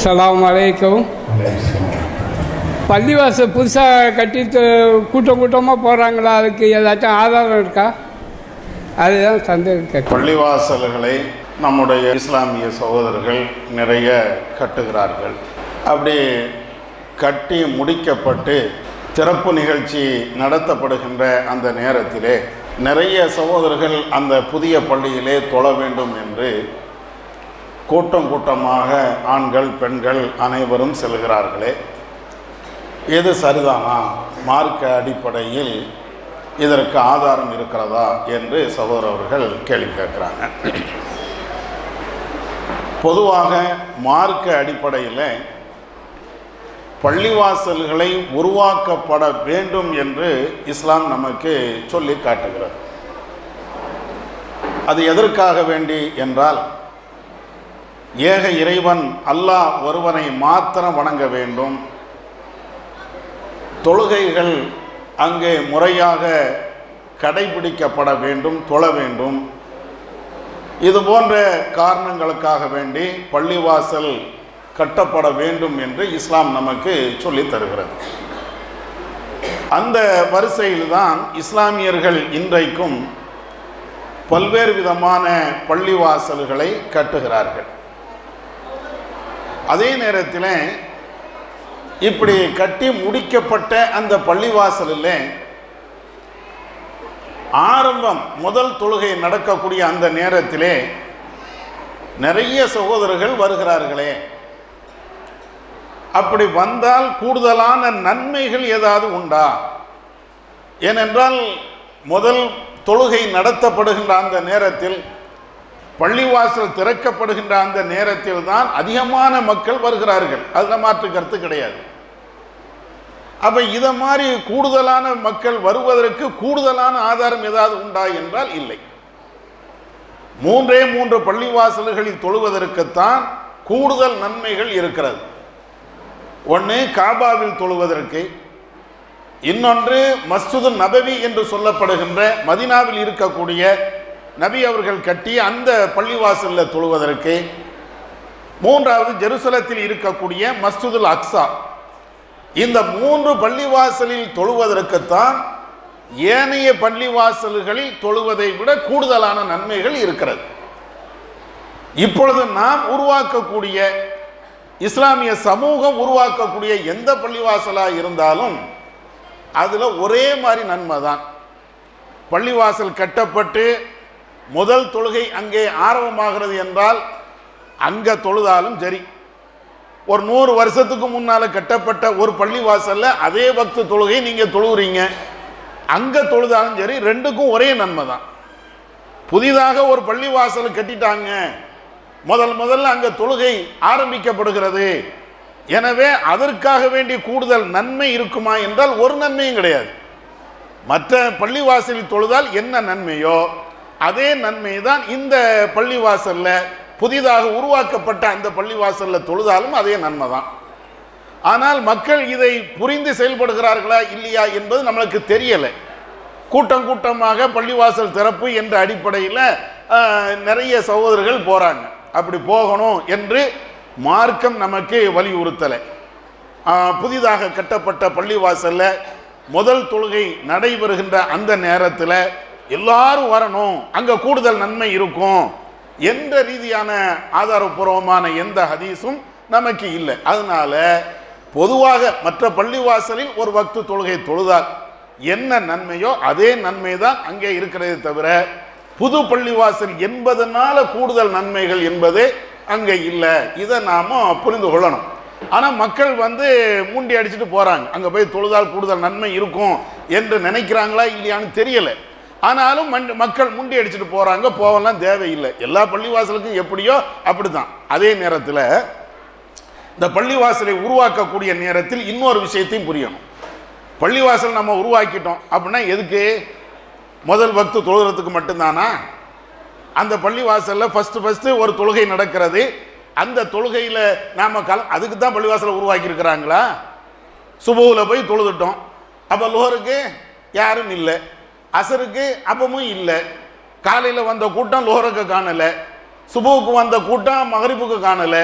அஸ்ஸலாமு அலைக்கும் பள்ளிவாசல் புதுசாக கட்டி து- கூட்டம் கூட்டமாக போகிறாங்களா அதுக்கு ஏதாச்சும் ஆதாரம் இருக்கா அதுதான் சந்தேகம் கேட்க பள்ளிவாசல்களை நம்முடைய இஸ்லாமிய சகோதரர்கள் நிறைய கட்டுகிறார்கள் அப்படி கட்டி முடிக்கப்பட்டு திறப்பு நிகழ்ச்சி நடத்தப்படுகின்ற அந்த நேரத்திலே நிறைய சகோதரர்கள் அந்த புதிய பள்ளியிலே தொழ வேண்டும் என்று கூட்டம் கூட்டமாக ஆண்கள் பெண்கள் அனைவரும் செல்கிறார்களே எது சரிதானா மார்க்க அடிப்படையில் இதற்கு ஆதாரம் இருக்கிறதா என்று சகோதரர்கள் கேள்வி கேட்குறாங்க பொதுவாக மார்க்க அடிப்படையில் பள்ளிவாசல்களை உருவாக்கப்பட வேண்டும் என்று இஸ்லாம் நமக்கு சொல்லி காட்டுகிறது அது எதற்காக வேண்டி என்றால் ஏக இறைவன் அல்லாஹ் ஒருவனை மாத்திரம் வணங்க வேண்டும் தொழுகைகள் அங்கே முறையாக கடைபிடிக்கப்பட வேண்டும் தொழ வேண்டும் இது போன்ற காரணங்களுக்காக வேண்டி பள்ளிவாசல் கட்டப்பட வேண்டும் என்று இஸ்லாம் நமக்கு சொல்லித் தருகிறது அந்த வரிசையில்தான் இஸ்லாமியர்கள் இன்றைக்கும் பல்வேறு விதமான பள்ளிவாசல்களை கட்டுகிறார்கள் அதே நேரத்தில் இப்படி கட்டி முடிக்கப்பட்ட அந்த பள்ளிவாசலில் ஆரம்பம் முதல் தொழுகை நடக்கக்கூடிய அந்த நேரத்திலே நிறைய சகோதரர்கள் வருகிறார்களே அப்படி வந்தால் கூடுதலான நன்மைகள் ஏதாவது உண்டா ஏனென்றால் முதல் தொழுகை நடத்தப்படுகின்ற அந்த நேரத்தில் பள்ளிவாசல் திறக்கப்படுகின்ற அந்த நேரத்தில் தான் அதிகமான மக்கள் வருகிறார்கள் அதில் மாற்று கருத்து கிடையாது அப்ப இத மாதிரி கூடுதலான மக்கள் வருவதற்கு கூடுதலான ஆதாரம் ஏதாவது உண்டா என்றால் இல்லை மூன்றே மூன்று பள்ளிவாசல்களில் தொழுவதற்குத்தான் கூடுதல் நன்மைகள் இருக்கிறது ஒன்று காபாவில் தொழுவதற்கு இன்னொன்று மஸ்ஜிது நபவி என்று சொல்லப்படுகின்ற மதினாவில் இருக்கக்கூடிய நபி அவர்கள் கட்டிய அந்த பள்ளிவாசலில் தொழுவதற்கு மூன்றாவது ஜெருசலத்தில் இருக்கக்கூடிய மஸ்ஜிதுல் அக்ஸா இந்த மூன்று பள்ளிவாசலில் தொழுவதற்குத்தான் ஏனைய பள்ளிவாசல்களில் தொழுவதை விட கூடுதலான நன்மைகள் இருக்கிறது இப்பொழுது நாம் உருவாக்கக்கூடிய இஸ்லாமிய சமூகம் உருவாக்கக்கூடிய எந்த பள்ளிவாசலாக இருந்தாலும் அதில் ஒரே மாதிரி நன்மை தான் பள்ளிவாசல் கட்டப்பட்டு முதல் தொழுகை அங்கே ஆரம்பமாகிறது என்றால் அங்கே தொழுதாலும் சரி ஒரு நூறு வருஷத்துக்கு முன்னால் கட்டப்பட்ட ஒரு பள்ளிவாசல்ல அதே பக்து தொழுகை நீங்கள் தொழுகிறீங்க அங்கே தொழுதாலும் சரி ரெண்டுக்கும் ஒரே நன்மை தான் புதிதாக ஒரு பள்ளிவாசல் கட்டிட்டாங்க முதல் முதல்ல அங்கே தொழுகை ஆரம்பிக்கப்படுகிறது எனவே அதற்காக வேண்டிய கூடுதல் நன்மை இருக்குமா என்றால் ஒரு நன்மையும் கிடையாது மற்ற பள்ளிவாசலில் தொழுதால் என்ன நன்மையோ அதே நன்மை தான் இந்த பள்ளிவாசல்ல புதிதாக உருவாக்கப்பட்ட அந்த பள்ளிவாசல்ல தொழுதாலும் அதே நன்மை தான் ஆனால் மக்கள் இதை புரிந்து செயல்படுகிறார்களா இல்லையா என்பது நம்மளுக்கு தெரியலை கூட்டம் கூட்டமாக பள்ளிவாசல் திறப்பு என்ற அடிப்படையில் ஆஹ், நிறைய சகோதரர்கள் போகிறாங்க அப்படி போகணும் என்று மார்க்கம் நமக்கு வலியுறுத்தலை ஆஹ், புதிதாக கட்டப்பட்ட பள்ளிவாசல்ல முதல் தொழுகை நடைபெறுகின்ற அந்த நேரத்தில் எல்லாரும் வரணும் அங்கே கூடுதல் நன்மை இருக்கும் என்ற ரீதியான ஆதாரபூர்வமான எந்த ஹதீஸும் நமக்கு இல்லை அதனால பொதுவாக மற்ற பள்ளிவாசலில் ஒரு வக்து தொழுகை தொழுதால் என்ன நன்மையோ அதே நன்மை தான் அங்கே இருக்கிறதே தவிர புது பள்ளிவாசல் என்பதனால கூடுதல் நன்மைகள் என்பது அங்கே இல்லை இதை நாம புரிந்து கொள்ளணும் ஆனால் மக்கள் வந்து மூண்டி அடிச்சுட்டு போகிறாங்க அங்கே போய் தொழுதால் கூடுதல் நன்மை இருக்கும் என்று நினைக்கிறாங்களா இல்லையான்னு தெரியலை ஆனாலும் மண் மக்கள் முண்டி அடிச்சுட்டு போகிறாங்க போகலாம் தேவையில்லை எல்லா பள்ளிவாசலுக்கும் எப்படியோ அப்படி தான் அதே நேரத்தில் இந்த பள்ளிவாசலை உருவாக்கக்கூடிய நேரத்தில் இன்னொரு விஷயத்தையும் புரியணும் பள்ளிவாசல் நம்ம உருவாக்கிட்டோம் அப்படின்னா எதுக்கு முதல் பக்து தொழுகிறதுக்கு மட்டும்தானா அந்த பள்ளிவாசலில் ஃபஸ்ட்டு ஃபஸ்ட்டு ஒரு தொழுகை நடக்கிறது அந்த தொழுகையில் நாம் கல அதுக்கு தான் பள்ளிவாசலை உருவாக்கியிருக்கிறாங்களா சுபுவில் போய் தொழுதுட்டோம் அப்போ லோருக்கு யாரும் இல்லை அசருக்கு அப்பவும் இல்லை காலையில் வந்த கூட்டம் லோருக்கு காணலை சுபுவுக்கு வந்த கூட்டம் மகரிப்புக்கு காணலை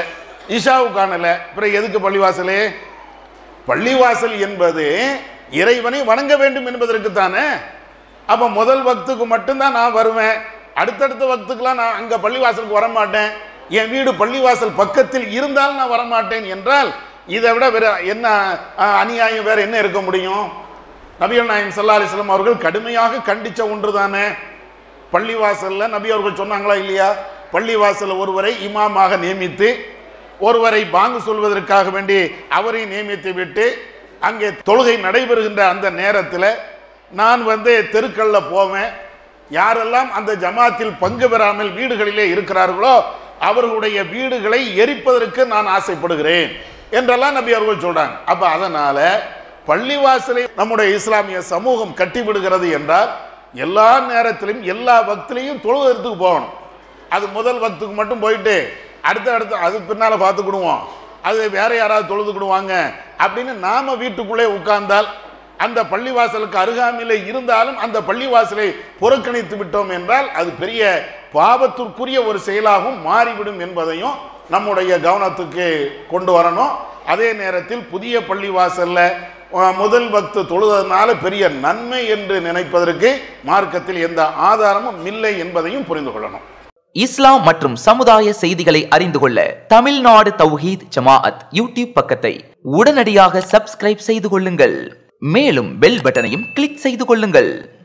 இஷாவு காணல அப்புறம் எதுக்கு பள்ளிவாசலே பள்ளிவாசல் என்பது இறைவனை வணங்க வேண்டும் என்பதற்கு தானே அப்ப முதல் வக்துக்கு மட்டும்தான் நான் வருவேன் அடுத்தடுத்த வக்துக்கெல்லாம் நான் அங்க பள்ளிவாசலுக்கு வரமாட்டேன் என் வீடு பள்ளிவாசல் பக்கத்தில் இருந்தால் நான் வரமாட்டேன் என்றால் இதை விட வேற என்ன அஹ், அநியாயம் வேற என்ன இருக்க முடியும் நபிகள் நாயம் சல்லா அலிஸ்லாம் அவர்கள் கடுமையாக கண்டிச்ச ஒன்று தானே பள்ளிவாசல்ல நபி அவர்கள் சொன்னாங்களா இல்லையா பள்ளிவாசல் ஒருவரை இமாமாக நியமித்து ஒருவரை பாங்கு சொல்வதற்காக வேண்டி அவரை நியமித்து விட்டு அங்கே தொழுகை நடைபெறுகின்ற அந்த நேரத்தில் நான் வந்து தெருக்கல்ல போவேன் யாரெல்லாம் அந்த ஜமாத்தில் பங்கு பெறாமல் வீடுகளிலே இருக்கிறார்களோ அவர்களுடைய வீடுகளை எரிப்பதற்கு நான் ஆசைப்படுகிறேன் என்றெல்லாம் நபி அவர்கள் சொல்றாங்க அப்ப அதனால பள்ளிவாசலை நம்முடைய இஸ்லாமிய சமூகம் கட்டிவிடுகிறது என்றால் எல்லா நேரத்திலும் எல்லா பக்திலையும் தொழுவதற்கு போகணும் அது முதல் பக்துக்கு மட்டும் போயிட்டு அடுத்த அடுத்து அது பின்னால பார்த்துக்கிடுவோம் அது வேற யாராவது தொழுதுக்கிடுவாங்க அப்படின்னு நாம வீட்டுக்குள்ளே உட்கார்ந்தால் அந்த பள்ளிவாசலுக்கு அருகாமையிலே இருந்தாலும் அந்த பள்ளிவாசலை புறக்கணித்து விட்டோம் என்றால் அது பெரிய பாவத்திற்குரிய ஒரு செயலாகவும் மாறிவிடும் என்பதையும் நம்முடைய கவனத்துக்கு கொண்டு வரணும் அதே நேரத்தில் புதிய பள்ளிவாசல்ல அஹ், முதல் பக்து தொழுதனால பெரிய நன்மை என்று நினைப்பதற்கு மார்க்கத்தில் எந்த ஆதாரமும் இல்லை என்பதையும் புரிந்து கொள்ளணும் இஸ்லாம் மற்றும் சமுதாய செய்திகளை அறிந்து கொள்ள தமிழ்நாடு தௌஹீத் ஜமாஅத் யூடியூப் பக்கத்தை உடனடியாக சப்ஸ்கிரைப் செய்து கொள்ளுங்கள் மேலும் பெல் பட்டனையும் கிளிக் செய்து கொள்ளுங்கள்